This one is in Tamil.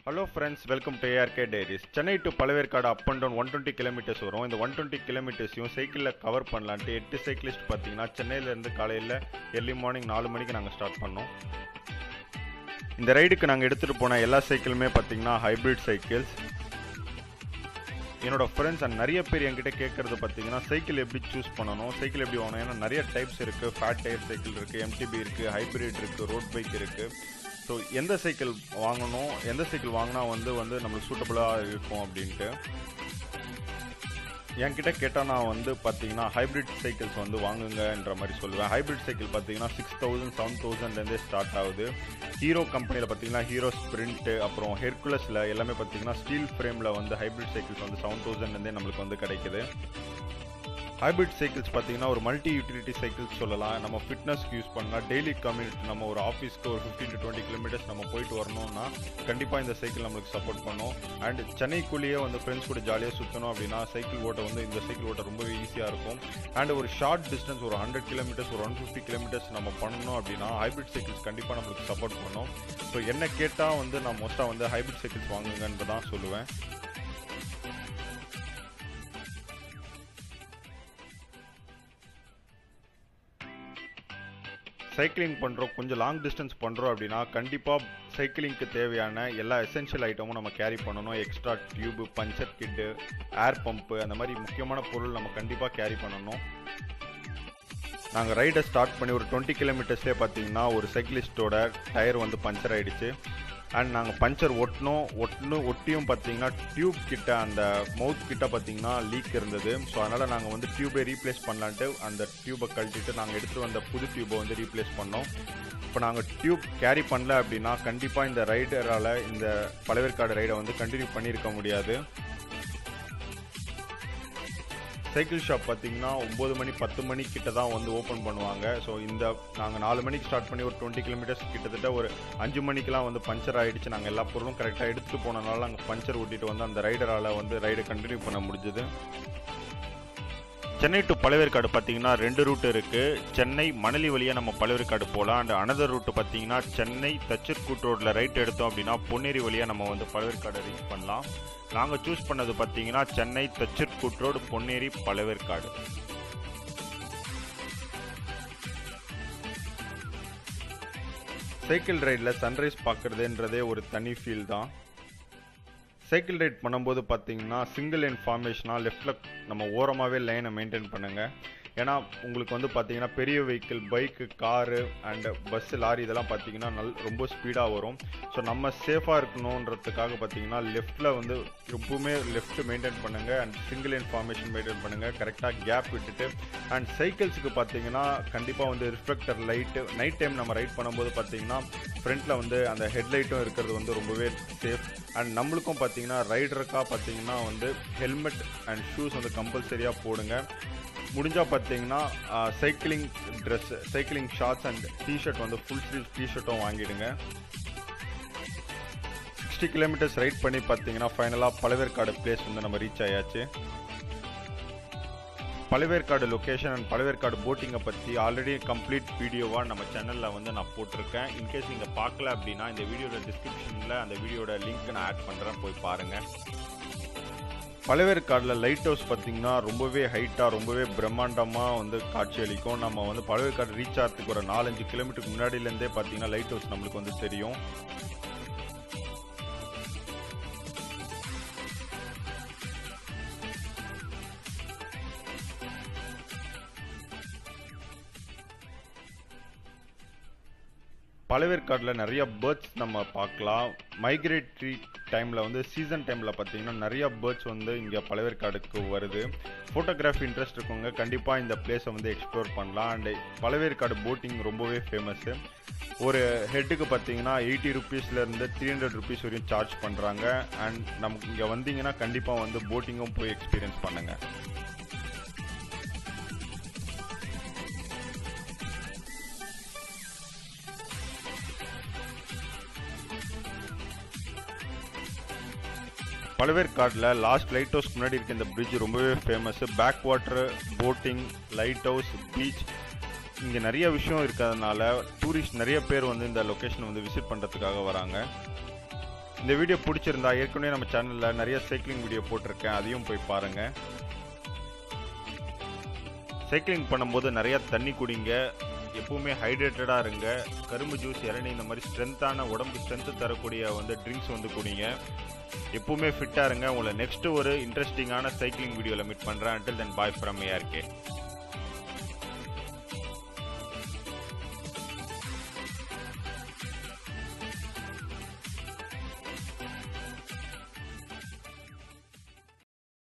hello friends welcome to ARK diaries Chennai to Pazhaverkadu up and down one twenty kilometres வரும் இந்த ஒன் டுவெண்ட்டி கிலோமீட்டர்ஸையும் சைக்கிளில் கவர் பண்ணலான்ட்டு எட்டு சைக்கிளிஸ்ட் பார்த்தீங்கன்னா சென்னையிலேருந்து காலையில் எர்லி மார்னிங் நாலு மணிக்கு நாங்கள் ஸ்டார்ட் பண்ணோம் இந்த ரைடுக்கு நாங்கள் எடுத்துகிட்டு போன எல்லா சைக்கிளுமே பார்த்தீங்கன்னா ஹைப்ரிட் சைக்கிள்ஸ் என்னோட ஃப்ரெண்ட்ஸ் அண்ட் நிறைய பேர் என்கிட்ட கேட்குறது பார்த்தீங்கன்னா சைக்கிள் எப்படி சூஸ் பண்ணணும் சைக்கிள் எப்படி வாங்கணும் ஏன்னா நிறைய டைப்ஸ் இருக்குது ஃபேட் டயர் சைக்கிள் இருக்குது எம்டிபி இருக்குது ஹைப்ரிட் இருக்குது ரோட் பைக் இருக்குது ஸோ எந்த சைக்கிள் வாங்கணும் எந்த சைக்கிள் வாங்கினா வந்து வந்து நம்மளுக்கு சூட்டபுளாக இருக்கும் அப்படின்ட்டு என்கிட்ட கேட்டால் நான் வந்து பார்த்தீங்கன்னா ஹைப்ரிட் சைக்கிள்ஸ் வந்து வாங்குங்கன்ற மாதிரி சொல்லுவேன் ஹைப்ரிட் சைக்கிள் பார்த்தீங்கன்னா சிக்ஸ் தௌசண்ட் செவன் தௌசண்ட்லேருந்தே ஸ்டார்ட் ஆகுது ஹீரோ கம்பெனியில் பார்த்தீங்கன்னா ஹீரோ ஸ்ப்ரிண்ட் அப்புறம் ஹெர்குலஸில் எல்லாமே பார்த்தீங்கன்னா ஸ்டீல் ஃப்ரேமில் வந்து ஹைப்ரிட் சைக்கிள்ஸ் வந்து செவன் தௌசண்ட்லேருந்தே நம்மளுக்கு வந்து கிடைக்குது ஹைப்ரிட் சைக்கிள்ஸ் பார்த்தீங்கன்னா ஒரு மல்டி யூட்டிலிட்டி சைக்கிள்ஸ் சொல்லலாம் நம்ம ஃபிட்னஸ்க்கு யூஸ் பண்ணலாம் டெய்லி கம்யூனிட் நம்ம ஒரு ஆஃபீஸ்க்கு ஒரு ஃபிஃப்டீன் டு டுவெண்ட்டி கிலோமீட்டர்ஸ் நம்ம போயிட்டு வரணும்னா கண்டிப்பாக இந்த சைக்கிள் நம்மளுக்கு சப்போர்ட் பண்ணும் அண்ட் சென்னைக்குள்ளேயே வந்து ஃப்ரெண்ட்ஸ் கூட ஜாலியாக சுற்றணும் அப்படின்னா சைக்கிள் ஓட்ட வந்து இந்த சைக்கிள் ஓட்ட ரொம்பவே ஈஸியாக இருக்கும் அண்ட் ஒரு ஷார்ட் டிஸ்டன்ஸ் ஒரு ஹண்ட்ரட் கிலோமீட்டர்ஸ் ஒரு ஒன் ஃபிஃப்டி கிலோமீட்டர்ஸ் நம்ம பண்ணணும் அப்படின்னா ஹைப்ரிட் சைக்கிள்ஸ் கண்டிப்பாக நம்மளுக்கு சப்போர்ட் பண்ணும் ஸோ என்ன கேட்டால் வந்து நான் மோஸ்ட்டாக வந்து ஹைப்ரிட் சைக்கிள்ஸ் வாங்குங்கன்னு தான் சொல்லுவேன் சைக்கிளிங் பண்ணுறோம் கொஞ்சம் லாங் டிஸ்டன்ஸ் பண்ணுறோம் அப்படின்னா கண்டிப்பாக சைக்கிளிங்க்கு தேவையான எல்லா எசென்ஷியல் ஐட்டமும் நம்ம கேரி பண்ணணும் extra tube puncture kit air pump அந்த மாதிரி முக்கியமான பொருள் நம்ம கண்டிப்பாக கேரி பண்ணணும் நாங்கள் ரைடை ஸ்டார்ட் பண்ணி ஒரு டுவெண்ட்டி கிலோமீட்டர்ஸ்லேயே பார்த்தீங்கன்னா ஒரு சைக்கிளிஸ்டோட டயர் வந்து பஞ்சர் ஆகிடுச்சு அண்ட் நாங்கள் பஞ்சர் ஒட்டினோம் ஒட்டினு ஒட்டியும் பார்த்தீங்கன்னா டியூப் கிட்ட அந்த மவுத் கிட்ட பார்த்தீங்கன்னா லீக் இருந்தது ஸோ அதனால் நாங்கள் வந்து டியூபை ரீப்ளேஸ் பண்ணலான்ட்டு அந்த டியூபை கழட்டிட்டு நாங்கள் எடுத்துகிட்டு வந்த புது டியூபை வந்து ரீப்ளேஸ் பண்ணோம் இப்போ நாங்கள் டியூப் கேரி பண்ணல அப்படின்னா கண்டிப்பாக இந்த ரைடரால் இந்த பழவேற்காடு ரைடை வந்து கண்டினியூ பண்ணியிருக்க முடியாது சைக்கிள் ஷாப் பார்த்தீங்கன்னா ஒம்பது மணி பத்து மணி கிட்ட தான் வந்து ஓப்பன் பண்ணுவாங்க ஸோ இந்த நாங்கள் நாலு மணிக்கு ஸ்டார்ட் பண்ணி ஒரு டுவெண்ட்டி கிலோமீட்டர்ஸ் கிட்டத்தட்ட ஒரு அஞ்சு மணிக்கெலாம் வந்து பஞ்சர் ஆகிடுச்சு நாங்கள் எல்லா பொருளும் கரெக்டாக எடுத்துகிட்டு போனனால அங்கே பஞ்சர் ஓட்டிட்டு வந்து அந்த ரைடரால் வந்து ரைடை கண்டினியூ பண்ண முடிஞ்சுது சென்னை டு பழவேற்காடு பார்த்தீங்கன்னா ரெண்டு ரூட் இருக்குது சென்னை மணலி வழியாக நம்ம பழவேற்காடு போகலாம் அண்ட் அனதர் ரூட் பார்த்தீங்கன்னா சென்னை தச்சர்கூட் ரோட்டில் ரைட் எடுத்தோம் அப்படின்னா பொன்னேரி வழியாக நம்ம வந்து பழவேற்காடு ரீச் பண்ணலாம் நாங்கள் சூஸ் பண்ணது பார்த்தீங்கன்னா சென்னை தச்சர்கூட் ரோடு பொன்னேரி பழவேற்காடு சைக்கிள் ரைடில் சன்ரைஸ் பார்க்குறதுன்றதே ஒரு தனி ஃபீல் தான் சைக்கிள் ரைட் பண்ணும்போது பார்த்தீங்கன்னா சிங்கிள் லைன் ஃபார்மேஷனாக லெஃப்டில் நம்ம ஓரமாகவே லைனை மெயின்டைன் பண்ணுங்கள் ஏன்னா உங்களுக்கு வந்து பார்த்தீங்கன்னா பெரிய vehicle bike car and bus lorry இதெல்லாம் பார்த்தீங்கன்னா நல் ரொம்ப ஸ்பீடாக வரும் ஸோ நம்ம சேஃபாக இருக்கணுன்றதுக்காக பார்த்தீங்கன்னா லெஃப்ட்டில் வந்து எப்பவுமே லெஃப்ட் மெயின்டைன் பண்ணுங்கள் and single line formation maintain பண்ணுங்கள் கரெக்டாக கேப் விட்டுட்டு அண்ட் சைக்கிள்ஸுக்கு பார்த்தீங்கன்னா கண்டிப்பாக வந்து ரிஃப்ளெக்டர் லைட்டு நைட் டைம் நம்ம ரைட் பண்ணும்போது பார்த்தீங்கன்னா ஃப்ரண்ட்டில் வந்து அந்த ஹெட்லைட்டும் இருக்கிறது வந்து ரொம்பவே சேஃப் அண்ட் நம்மளுக்கும் பார்த்தீங்கன்னா ரைடருக்காக பார்த்தீங்கன்னா வந்து ஹெல்மெட் அண்ட் ஷூஸ் வந்து கம்பல்சரியாக போடுங்க முடிஞ்சால் பார்த்தீங்கன்னா cycling dress cycling shorts and T-shirt வந்து ஃபுல் ஸ்லீவ் டிஷர்ட்டும் வாங்கிடுங்க சிக்ஸ்டி கிலோமீட்டர்ஸ் ரைட் பண்ணி பார்த்தீங்கன்னா ஃபைனலாக பழவேற்காடு பிளேஸ் வந்து நம்ம ரீச் ஆயாச்சு பழவேற்காடு லொக்கேஷன் அண்ட் பழவேற்காடு போட்டிங்கை பற்றி ஆல்ரெடி கம்ப்ளீட் வீடியோவாக நம்ம சேனலில் வந்து நான் போட்டிருக்கேன் இன்கேஸ் நீங்கள் பார்க்கல அப்படின்னா இந்த வீடியோட டிஸ்கிரிப்ஷனில் அந்த வீடியோட லிங்க் நான் ஆட் பண்ணுறேன் போய் பாருங்கள் பழவேற்காடில் லைட் ஹவுஸ் பார்த்தீங்கன்னா ரொம்பவே ஹைட்டாக ரொம்பவே பிரம்மாண்டமாக வந்து காட்சி அளிக்கும் நம்ம வந்து பழவேற்காடு ரீச் ஆகிறதுக்கு ஒரு நாலஞ்சு கிலோமீட்டருக்கு முன்னாடியிலேருந்தே பார்த்தீங்கன்னா லைட் ஹவுஸ் நம்மளுக்கு வந்து தெரியும் பழவேற்காடில் நிறைய பேர்ட்ஸ் நம்ம பார்க்கலாம் மைக்ரேட்டரி டைமில் வந்து சீசன் டைமில் பார்த்தீங்கன்னா நிறைய பேர்ட்ஸ் வந்து இங்கே பழவேற்காடுக்கு வருது ஃபோட்டோகிராஃபி இன்ட்ரெஸ்ட் இருக்கவங்க கண்டிப்பாக இந்த பிளேஸை வந்து எக்ஸ்ப்ளோர் பண்ணலாம் அண்ட் பழவேற்காடு போட்டிங் ரொம்பவே ஃபேமஸ்ஸு ஒரு ஹெட்டுக்கு பார்த்தீங்கன்னா எயிட்டி ருபீஸ்லேருந்து த்ரீ ஹண்ட்ரட் ருபீஸ் வரையும் சார்ஜ் பண்ணுறாங்க அண்ட் நமக்கு இங்கே வந்தீங்கன்னா கண்டிப்பாக வந்து போட்டிங்கும் போய் எக்ஸ்பீரியன்ஸ் பண்ணுங்கள் பழவேற்காட்டில் லாஸ்ட் லைட் ஹவுஸ்க்கு முன்னாடி இருக்க இந்த பிரிட்ஜ் ரொம்பவே famous backwater boating lighthouse beach இங்கே நிறைய விஷயம் இருக்கிறதுனால டூரிஸ்ட் நிறைய பேர் வந்து இந்த லொக்கேஷன் வந்து விசிட் பண்ணுறதுக்காக வராங்க இந்த வீடியோ பிடிச்சிருந்தா ஏற்கனவே நம்ம சேனலில் நிறைய சைக்கிளிங் வீடியோ போட்டிருக்கேன் அதையும் போய் பாருங்கள் சைக்கிளிங் பண்ணும்போது நிறைய தண்ணி குடிங்க எப்பவுமே ஹைட்ரேட்டடாக இருங்க கரும்பு ஜூஸ் இளநீ இந்த மாதிரி ஸ்ட்ரென்த்தான உடம்பு ஸ்ட்ரென்த்து தரக்கூடிய வந்து ட்ரிங்க்ஸ் வந்து குடிங்க எப்பவுமே ஃபிட்டாக இருங்க உங்களை நெக்ஸ்ட் ஒரு இன்ட்ரெஸ்டிங்கான சைக்கிளிங் வீடியோவில் மீட் பண்ணுறேன் until then bye from ARK